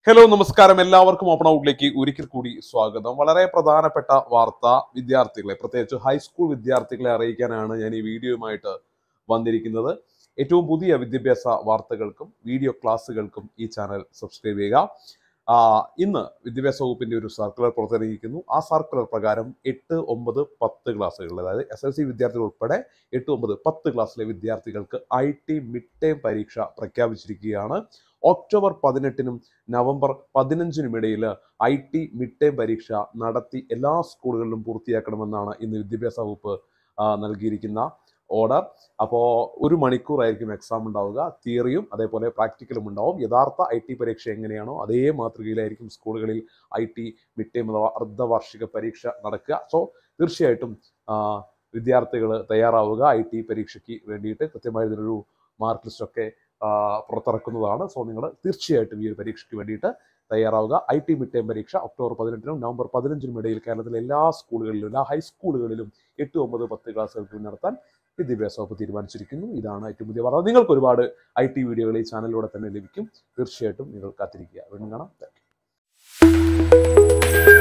Hello നമസ്കാരം എല്ലാവർക്കും open ഔട്ടിലേക്ക് ഒരിക്കൽ കൂടി സ്വാഗതം വളരെ പ്രധാനപ്പെട്ട വാർത്ത വിദ്യാർത്ഥികളെ പ്രത്യേകിച്ച് ഹൈസ്കൂൾ വിദ്യാർത്ഥികളെ അറിയിക്കാനാണ് ഞാൻ ഈ വീഡിയോയുമായിട്ട് വന്നിരിക്കുന്നത് ഏറ്റവും പുതിയ വിദ്യാഭ്യാസ വാർത്തകൾക്കും വീഡിയോ ക്ലാസ്സുകൾക്കും ഈ ചാനൽ സബ്സ്ക്രൈബ് ചെയ്യുക ആ, ഇന്ന് വിദ്യാഭ്യാസ വകുപ്പിന്റെ ഒരു സർക്കുലർ പുറത്തിറങ്ങിയിരിക്കുന്നു ആ സർക്കുലർ പ്രകാരം എട്ട് ഒമ്പത് പത്ത് ക്ലാസ്സുകൾ അതായത് എസ് എൽ സി വിദ്യാർത്ഥികൾ ഉൾപ്പെടെ എട്ട് ഒമ്പത് പത്ത് ക്ലാസ്സിലെ വിദ്യാർത്ഥികൾക്ക് ഐ ടി മിഡ് ടേം പരീക്ഷ പ്രഖ്യാപിച്ചിരിക്കുകയാണ് ഒക്ടോബർ പതിനെട്ടിനും നവംബർ പതിനഞ്ചിനും ഇടയിൽ ഐ ടി മിഡ് ടേം പരീക്ഷ നടത്തി എല്ലാ സ്കൂളുകളിലും പൂർത്തിയാക്കണമെന്നാണ് ഇന്ന് വിദ്യാഭ്യാസ വകുപ്പ് ആ, നൽകിയിരിക്കുന്ന ഓർഡർ അപ്പോൾ ഒരു മണിക്കൂറായിരിക്കും എക്സാം ഉണ്ടാവുക തിയറിയും അതേപോലെ പ്രാക്ടിക്കലും ഉണ്ടാവും യഥാർത്ഥ ഐ ടി പരീക്ഷ എങ്ങനെയാണോ അതേ മാതൃകയിലായിരിക്കും സ്കൂളുകളിൽ ഐ ടി മിഡ് ടേം അഥവാ അർദ്ധവാർഷിക പരീക്ഷ നടക്കുക സോ തീർച്ചയായിട്ടും വിദ്യാർത്ഥികൾ തയ്യാറാവുക ഐ ടി പരീക്ഷയ്ക്ക് വേണ്ടിയിട്ട് കൃത്യമായ ഇതിനൊരു മാർക്ക് ലിസ്റ്റൊക്കെ ആ, പുറത്തിറക്കുന്നതാണ് സോ നിങ്ങൾ തീർച്ചയായിട്ടും ഈ ഒരു പരീക്ഷയ്ക്ക് വേണ്ടിയിട്ട് തയ്യാറാവുക ഐ ടി മിഡ് ടൈം പരീക്ഷ ഒക്ടോബർ പതിനെട്ടിനും നവംബർ പതിനഞ്ചിനും ഇടയിൽ കേരളത്തിലെ എല്ലാ സ്കൂളുകളിലും എല്ലാ ഹൈസ്കൂളുകളിലും എട്ട് ഒമ്പത് പത്ത് ക്ലാസ്സുകൾക്ക് നടത്താൻ വിദ്യാഭ്യാസ വകുപ്പ് തീരുമാനിച്ചിരിക്കുന്നു ഇതാണ് ഏറ്റവും പുതിയ വാർത്ത നിങ്ങൾക്ക് ഒരുപാട് ഐ ടി വീഡിയോകൾ ഈ ചാനലിലൂടെ തന്നെ ലഭിക്കും തീർച്ചയായിട്ടും നിങ്ങൾ കാത്തിരിക്കുക വീണ്ടും കാണാം Thank you.